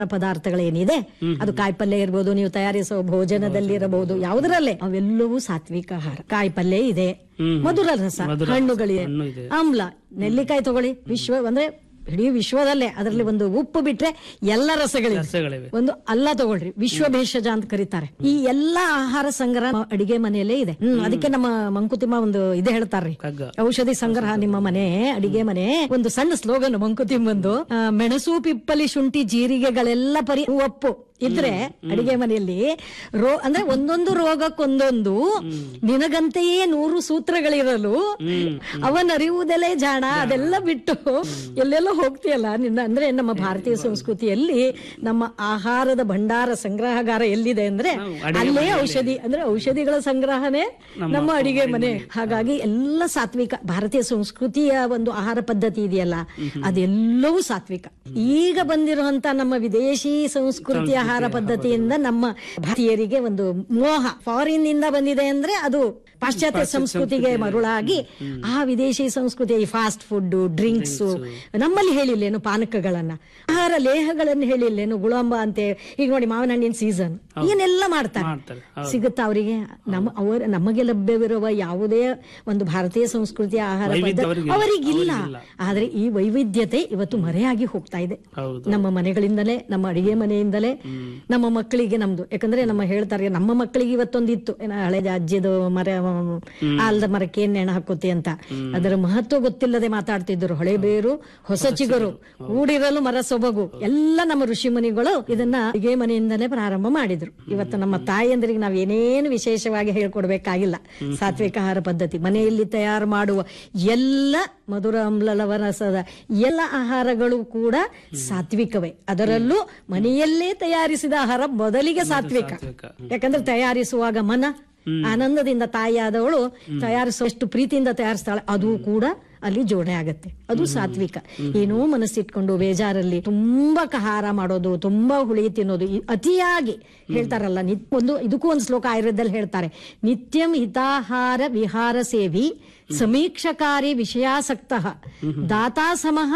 ಪದಾರ್ಥಗಳೇನಿದೆ ಅದು ಕಾಯಿಪಲ್ಯ ಇರ್ಬೋದು ನೀವು ತಯಾರಿಸುವ ಭೋಜನದಲ್ಲಿ ಇರಬಹುದು ಯಾವುದರಲ್ಲೇ ಅವೆಲ್ಲವೂ ಸಾತ್ವಿಕ ಆಹಾರ ಕಾಯಿಪಲ್ಯ ಇದೆ ಮಧುರ ರಸ ಹಣ್ಣುಗಳಿದೆ ಹಣ್ಣು ಇದೆ. ಆಮ್ಲ ನೆಲ್ಲಿಕಾಯಿ ತಗೊಳ್ಳಿ ವಿಶ್ವ ಅಂದ್ರೆ ಇಡೀ ವಿಶ್ವದಲ್ಲೇ ಅದರಲ್ಲಿ ಒಂದು ಉಪ್ಪು ಬಿಟ್ರೆ ಎಲ್ಲ ರಸಗಳಿವೆ ಸಸ್ಯಗಳಿವೆ ಒಂದು ಅಲ್ಲ ತಗೊಳ್ರಿ ವಿಶ್ವ ಭೇಷಜ ಅಂತ ಕರೀತಾರೆ ಈ ಎಲ್ಲಾ ಆಹಾರ ಸಂಗ್ರಹ ಅಡಿಗೆ ಮನೆಯಲ್ಲೇ ಇದೆ ಹ್ಮ್ ಅದಕ್ಕೆ ನಮ್ಮ ಮಂಕುತಿಮ್ಮ ಒಂದು ಇದೆ ಹೇಳ್ತಾರ್ರಿ ಕಗ್ಗ ಔಷಧಿ ಸಂಗ್ರಹ ನಿಮ್ಮ ಮನೆ ಅಡಿಗೆ ಮನೆ ಒಂದು ಸಣ್ಣ ಸ್ಲೋಗನ್ ಮಂಕುತಿಮ್ಮಂದು ಆ, ಮೆಣಸು ಪಿಪ್ಪಲಿ ಶುಂಠಿ ಜೀರಿಗೆಗಳೆಲ್ಲ ಪರಿ ಒಪ್ಪು ಇದ್ರೆ ಅಡಿಗೆ ಮನೆಯಲ್ಲಿ ರೋ ಅಂದ್ರೆ ಒಂದೊಂದು ರೋಗಕ್ಕೊಂದೊಂದು ನಿನಗಂತೆಯೇ ನೂರು ಸೂತ್ರಗಳಿರಲು ಅವನರಿಯುವುದೆಲೆ ಜಾಣ ಅದೆಲ್ಲ ಬಿಟ್ಟು ಎಲ್ಲೆಲ್ಲೋ ಹೋಗ್ತೀಯಲ್ಲ ನಿನ್ನ ಅಂದ್ರೆ ನಮ್ಮ ಭಾರತೀಯ ಸಂಸ್ಕೃತಿಯಲ್ಲಿ ನಮ್ಮ ಆಹಾರದ ಭಂಡಾರ ಸಂಗ್ರಹಗಾರ ಎಲ್ಲಿದೆ ಅಂದ್ರೆ ಅಲ್ಲೇ ಔಷಧಿ ಅಂದ್ರೆ ಔಷಧಿಗಳ ಸಂಗ್ರಹನೇ ನಮ್ಮ ಅಡಿಗೆ ಮನೆ ಹಾಗಾಗಿ ಎಲ್ಲ ಸಾತ್ವಿಕ ಭಾರತೀಯ ಸಂಸ್ಕೃತಿಯ ಒಂದು ಆಹಾರ ಪದ್ಧತಿ ಇದೆಯಲ್ಲ ಅದೆಲ್ಲವೂ ಸಾತ್ವಿಕ ಈಗ ಬಂದಿರುವಂತ ನಮ್ಮ ವಿದೇಶಿ ಸಂಸ್ಕೃತಿಯ ಆಹಾರ ಪದ್ಧತಿಯಿಂದ ನಮ್ಮ ಭಾರತೀಯರಿಗೆ ಒಂದು ಮೋಹ ಫಾರಿನ್ ಇಂದ ಬಂದಿದೆ ಅಂದ್ರೆ ಅದು ಪಾಶ್ಚಾತ್ಯ ಸಂಸ್ಕೃತಿಗೆ ಮರುಳಾಗಿ ಆ ವಿದೇಶಿ ಸಂಸ್ಕೃತಿ ಈ ಫಾಸ್ಟ್ ಫುಡ್ ಡ್ರಿಂಕ್ಸ್ ನಮ್ಮಲ್ಲಿ ಹೇಳಿಲ್ಲೇನು ಪಾನಕಗಳನ್ನ ಆಹಾರ ಲೇಹಗಳನ್ನು ಹೇಳಿಲ್ಲೇನು ಗುಳಂಬ ಅಂತೆ ಈಗ ನೋಡಿ ಮಾವಿನ ಹಣ್ಣಿನ ಸೀಸನ್ ಏನೆಲ್ಲ ಮಾಡ್ತಾರೆ ಮಾಡ್ತಾರೆ ಸಿಗುತ್ತಾ ಅವರಿಗೆ ನಮ್ಮ ಅವರ ನಮಗೆ ಲಭ್ಯವಿರುವ ಯಾವುದೇ ಒಂದು ಭಾರತೀಯ ಸಂಸ್ಕೃತಿಯ ಆಹಾರ ವೈವಿಧ್ಯ ಪದ್ಧತಿ ಅವರಿಗಿಲ್ಲ. ಅವರಿಗಿಲ್ಲ ಆದ್ರೆ ಈ ವೈವಿಧ್ಯತೆ ಇವತ್ತು ಮರೆಯಾಗಿ ಹೋಗ್ತಾ ಇದೆ ಹೌದು ನಮ್ಮ ಮನೆಗಳಿಂದಲೇ ನಮ್ಮ ಅಡಿಗೆ ಮನೆಯಿಂದಲೇ ನಮ್ಮ ಮಕ್ಕಳಿಗೆ ನಮ್ದು ಯಾಕಂದ್ರೆ ನಮ್ಮ ಹೇಳ್ತಾರೆ ನಮ್ಮ ಮಕ್ಕಳಿಗೆ ಇವತ್ತೊಂದಿತ್ತು ಏನ ಹಳೆ ಅಜ್ಜಿದು ಮರ ಆಲ್ದ ಮರಕ್ಕೆ ಏನ್ ನೆಣ ಹಾಕೋತಿ ಅಂತ ಅದರ ಮಹತ್ವ ಗೊತ್ತಿಲ್ಲದೆ ಮಾತಾಡ್ತಿದ್ರು ಹಳೆ ಬೇರು ಹೊಸ ಚಿಗುರು ಕೂಡಿರಲು ಮರ ಸೊಬಗು ಎಲ್ಲ ನಮ್ಮ ಋಷಿ ಮುನಿಗಳು ಇದನ್ನ ಅಡಿಗೆ ಮನೆಯಿಂದಲೇ ಪ್ರಾರಂಭ ಮಾಡಿದ್ರು ಇವತ್ತು ನಮ್ಮ ತಾಯಿಯಂದ್ರಿಗೆ ನಾವ್ ಏನೇನು ವಿಶೇಷವಾಗಿ ಹೇಳ್ಕೊಡ್ಬೇಕಾಗಿಲ್ಲ ಸಾತ್ವಿಕ ಆಹಾರ ಪದ್ಧತಿ ಮನೆಯಲ್ಲಿ ತಯಾರು ಮಾಡುವ ಎಲ್ಲ ಮಧುರ ಅಮ್ಲಲವರಸದ ಎಲ್ಲ ಆಹಾರಗಳು ಕೂಡ ಸಾತ್ವಿಕವೇ ಅದರಲ್ಲೂ ಮನೆಯಲ್ಲೇ ತಯಾರಿಸಿದ ಆಹಾರ ಮೊದಲಿಗೆ ಸಾತ್ವಿಕ ಸಾತ್ವಿಕ. ಯಾಕಂದ್ರೆ ತಯಾರಿಸುವಾಗ ಮನ ಆನಂದದಿಂದ ತಾಯಿಯಾದವಳು ತಯಾರಿಸುವಷ್ಟು ಪ್ರೀತಿಯಿಂದ ತಯಾರಿಸ್ತಾಳೆ ಅದು ಕೂಡ ಅಲ್ಲಿ ಜೋಡಣೆ ಆಗತ್ತೆ ಅದು ಸಾತ್ವಿಕ ಏನೋ ಮನಸ್ಸಿಟ್ಕೊಂಡು ಬೇಜಾರಲ್ಲಿ ತುಂಬಾ ಕಹಾರ ಮಾಡೋದು ತುಂಬಾ ಹುಳಿ ತಿನ್ನೋದು ಈ ಅತಿಯಾಗಿ ಹೇಳ್ತಾರಲ್ಲ ನಿತ್ ಒಂದು ಇದಕ್ಕೂ ಒಂದು ಶ್ಲೋಕ ಆಯುರ್ವೇದದಲ್ಲಿ ಹೇಳ್ತಾರೆ ನಿತ್ಯಂ ಹಿತಾಹಾರ ವಿಹಾರ ಸೇವಿ ಸಮೀಕ್ಷಕಾರಿ ವಿಷಯಾಸಕ್ತ ದಾತಾ ಸಮಃ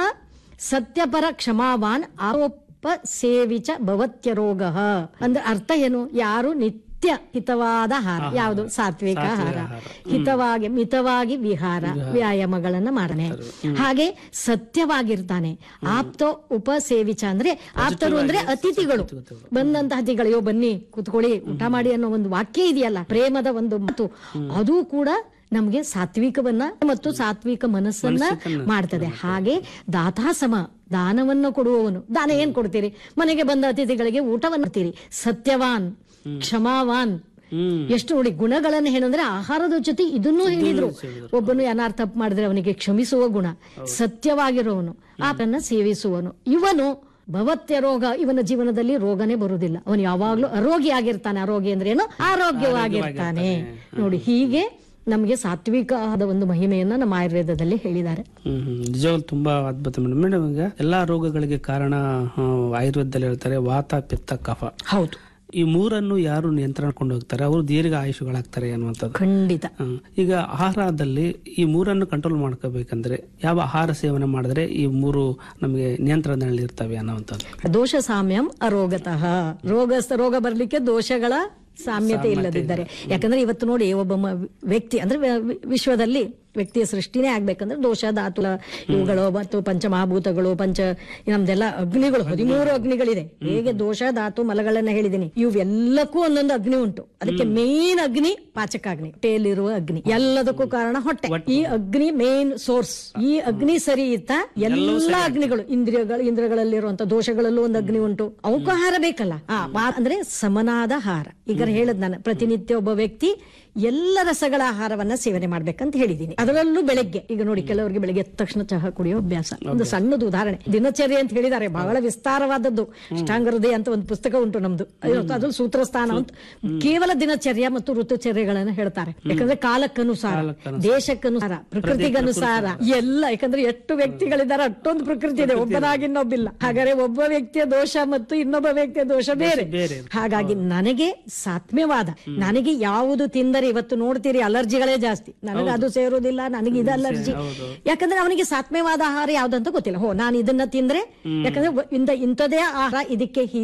ಸತ್ಯಪರ ಕ್ಷಮಾವಾನ್ ಆರೋಪ ಸೇವಿಚ ಭವತ್ಯರೋಗ ಅಂದ್ರೆ ಅರ್ಥ ಏನು ಯಾರು ನಿತ್ಯ ಹಿತವಾದ ಆಹಾರ ಯಾವುದು ಸಾತ್ವಿಕ ಆಹಾರ ಹಿತವಾಗಿ ಮಿತವಾಗಿ ವಿಹಾರ ವ್ಯಾಯಾಮಗಳನ್ನ ಮಾಡನೆ ಹಾಗೆ ಸತ್ಯವಾಗಿರ್ತಾನೆ ಆಪ್ತ ಉಪಸೇವಿಚ ಅಂದ್ರೆ ಆಪ್ತರು ಅಂದ್ರೆ ಅತಿಥಿಗಳು ಬಂದಂತ ಅತಿಥಿಗಳು ಅಯ್ಯೋ ಬನ್ನಿ ಕುತ್ಕೊಳ್ಳಿ ಊಟ ಮಾಡಿ ಅನ್ನೋ ಒಂದು ವಾಕ್ಯ ಇದೆಯಲ್ಲ ಪ್ರೇಮದ ಒಂದು ಮಾತು ಅದು ಕೂಡ ನಮಗೆ ಸಾತ್ವಿಕವನ್ನ ಮತ್ತು ಸಾತ್ವಿಕ ಮನಸ್ಸನ್ನ ಮಾಡ್ತದೆ ಹಾಗೆ ದಾತಾಸಮ ದಾನವನ್ನು ಕೊಡುವವನು ದಾನ ಏನ್ ಕೊಡ್ತೀರಿ ಮನೆಗೆ ಬಂದ ಅತಿಥಿಗಳಿಗೆ ಊಟವನ್ನು ಕೊಡ್ತೀರಿ ಸತ್ಯವಾನ್ ಕ್ಷಮಾವಾನ್ ಹ್ಮ್ ಎಷ್ಟು ನೋಡಿ ಗುಣಗಳನ್ನು ಏನಂದ್ರೆ ಆಹಾರದ ಜೊತೆ ಇದನ್ನೂ ಹೇಳಿದ್ರು ಒಬ್ಬನು ಏನಾರು ತಪ್ಪು ಮಾಡಿದ್ರೆ ಅವನಿಗೆ ಕ್ಷಮಿಸುವ ಗುಣ ಸತ್ಯವಾಗಿರುವವನು ಆತನ ಸೇವಿಸುವನು ಇವನು ಭವತ್ಯ ರೋಗ ಇವನ ಜೀವನದಲ್ಲಿ ರೋಗನೇ ಬರುವುದಿಲ್ಲ ಅವನು ಯಾವಾಗ್ಲೂ ಅರೋಗಿ ಆಗಿರ್ತಾನೆ ಆರೋಗ್ಯ ಅಂದ್ರೆ ಏನು ಆರೋಗ್ಯವಾಗಿರ್ತಾನೆ ನೋಡಿ ಹೀಗೆ ನಮಗೆ ಸಾತ್ವಿಕ ಆದ ಒಂದು ಮಹಿಮೆಯನ್ನ ನಮ್ಮ ಆಯುರ್ವೇದದಲ್ಲಿ ಹೇಳಿದ್ದಾರೆ ಹ್ಮ್ ಹ್ಮ್. ನಿಜವಾಗ್ಲೂ ತುಂಬಾ ಅದ್ಭುತ ಮೇಡಮ್ ಮೇಡಮ್ ಈಗ ಎಲ್ಲಾ ರೋಗಗಳಿಗೆ ಕಾರಣ ಆ, ಆಯುರ್ವೇದದಲ್ಲಿ ಹೇಳ್ತಾರೆ ವಾತ ಪಿತ್ತ ಕಫ ಹೌದು ಈ ಮೂರನ್ನು ಯಾರು ನಿಯಂತ್ರಣಕೊಂಡು ಹೋಗ್ತಾರೆ ಅವರು ದೀರ್ಘ ಆಯುಷುಗಳಾಗ್ತಾರೆ ಅನ್ನುವಂಥದ್ದು ಖಂಡಿತ ಹ್ಮ್. ಈಗ ಆಹಾರದಲ್ಲಿ ಈ ಮೂರನ್ನು ಕಂಟ್ರೋಲ್ ಮಾಡ್ಕೋಬೇಕಂದ್ರೆ ಯಾವ ಆಹಾರ ಸೇವನೆ ಮಾಡಿದ್ರೆ ಈ ಮೂರು ನಮಗೆ ನಿಯಂತ್ರಣದಲ್ಲಿ ಇರ್ತವೆ ಅನ್ನುವಂಥದ್ದು ದೋಷ ಸಾಮ್ಯಂ ಅರೋಗತಃ ರೋಗ ರೋಗ ಬರ್ಲಿಕ್ಕೆ ದೋಷಗಳ ಸಾಮ್ಯತೆ ಇಲ್ಲದಿದ್ದರೆ ಯಾಕಂದ್ರೆ ಇವತ್ತು ನೋಡಿ ಒಬ್ಬ ಮ- ವ್ಯಕ್ತಿ ಅಂದ್ರೆ ವ- ವಿ- ವಿಶ್ವದಲ್ಲಿ ವ್ಯಕ್ತಿಯ ಸೃಷ್ಟಿನೇ ಆಗ್ಬೇಕಂದ್ರೆ ದೋಷ ಧಾತುಲ ಇವುಗಳು ಮತ್ತು ಪಂಚಮಹಾಭೂತಗಳು ಪಂಚ ನಮ್ದೆಲ್ಲ ಅಗ್ನಿಗಳು ಹದಿಮೂರು ಅಗ್ನಿಗಳಿದೆ ಹೇಗೆ ದೋಷ ಧಾತು ಮಲಗಳನ್ನ ಹೇಳಿದೀನಿ ಇವೆಲ್ಲಕ್ಕೂ ಒಂದೊಂದು ಅಗ್ನಿ ಉಂಟು ಅದಕ್ಕೆ ಮೇನ್ ಅಗ್ನಿ ಪಾಚಕಾಗ್ನಿ ಹೊಟ್ಟೆಯಲ್ಲಿರುವ ಅಗ್ನಿ ಎಲ್ಲದಕ್ಕೂ ಕಾರಣ ಹೊಟ್ಟೆ ಈ ಅಗ್ನಿ ಮೇನ್ ಸೋರ್ಸ್ ಈ ಅಗ್ನಿ ಸರಿ ಇತ್ತ ಎಲ್ಲ ಅಗ್ನಿಗಳು ಇಂದ್ರಿಯಗಳು ಇಂದ್ರಿಯಗಳಲ್ಲಿರುವಂತ ದೋಷಗಳಲ್ಲೂ ಒಂದು ಅಗ್ನಿ ಉಂಟು ಅವಕ್ಕೂ ಆಹಾರ ಬೇಕಲ್ಲ ಆ ವಾ- ಅಂದ್ರೆ ಸಮನಾದ ಆಹಾರ ಈಗ ಹೇಳದ್ ನಾನು ಪ್ರತಿನಿತ್ಯ ಒಬ್ಬ ವ್ಯಕ್ತಿ ಎಲ್ಲ ರಸಗಳ ಆಹಾರವನ್ನ ಸೇವನೆ ಮಾಡ್ಬೇಕಂತ ಹೇಳಿದೀನಿ ಅದರಲ್ಲೂ ಬೆಳಗ್ಗೆ ಈಗ ನೋಡಿ ಕೆಲವರಿಗೆ ಬೆಳಗ್ಗೆ ಎದ್ದ ತಕ್ಷಣ ಚಹಾ ಕುಡಿಯೋ ಅಭ್ಯಾಸ ಒಂದು ಸಣ್ಣದು ಉದಾಹರಣೆ ದಿನಚರ್ಯ ಅಂತ ಹೇಳಿದ್ದಾರೆ ಬಹಳ ವಿಸ್ತಾರವಾದದ್ದು ಅಷ್ಟಾಂಗ ಹೃದಯ ಅಂತ ಒಂದು ಪುಸ್ತಕ ಉಂಟು ನಮ್ದು ಅದು- ಅದು ಸೂತ್ರಸ್ಥಾನ ಅಂತ ಕೇವಲ ದಿನಚರ್ಯ ಮತ್ತು ಋತುಚರ್ಯಗಳನ್ನ ಹೇಳ್ತಾರೆ ಯಾಕಂದ್ರೆ ಕಾಲಕ್ಕನುಸಾರ ದೇಶಕ್ಕನುಸಾರ ಪ್ರಕೃತಿಗನುಸಾರ ಎಲ್ಲ ಯಾಕಂದ್ರೆ ಎಷ್ಟು ವ್ಯಕ್ತಿಗಳಿದ್ದಾರೆ ಅಷ್ಟೊಂದು ಪ್ರಕೃತಿ ಇದೆ ಒಬ್ಬನಾಗಿ ಇನ್ನೊಬ್ಬಿಲ್ಲ ಹಾಗಾದ್ರೆ ಒಬ್ಬ ವ್ಯಕ್ತಿಯ ದೋಷ ಮತ್ತು ಇನ್ನೊಬ್ಬ ವ್ಯಕ್ತಿಯ ದೋಷ ಬೇರೆ ಬೇರೆ ಹಾಗಾಗಿ ನನಗೆ ಸಾತ್ಮ್ಯವಾದ ನನಗೆ ಯಾವುದು ತಿಂದರೆ ಯಾಕಂದ್ರೆ ಇವತ್ತು ನೋಡ್ತೀರಿ ಅಲರ್ಜಿಗಳೇ ಜಾಸ್ತಿ ನನಗೆ ಅದು ಸೇರೋದಿಲ್ಲ ನನಗೆ ಇದು ಅಲರ್ಜಿ ಹೌದು. ಯಾಕಂದ್ರೆ ಅವನಿಗೆ ಸಾತ್ಮ್ಯವಾದ ಆಹಾರ ಯಾವ್ದಂತ ಗೊತ್ತಿಲ್ಲ ಹೋ ನಾನು ಇದನ್ನ ತಿಂದ್ರೆ ಯಾಕಂದ್ರೆ ಒ- ಇಂದ ಇಂಥದೇ ಆಹಾರ ಇದಕ್ಕೆ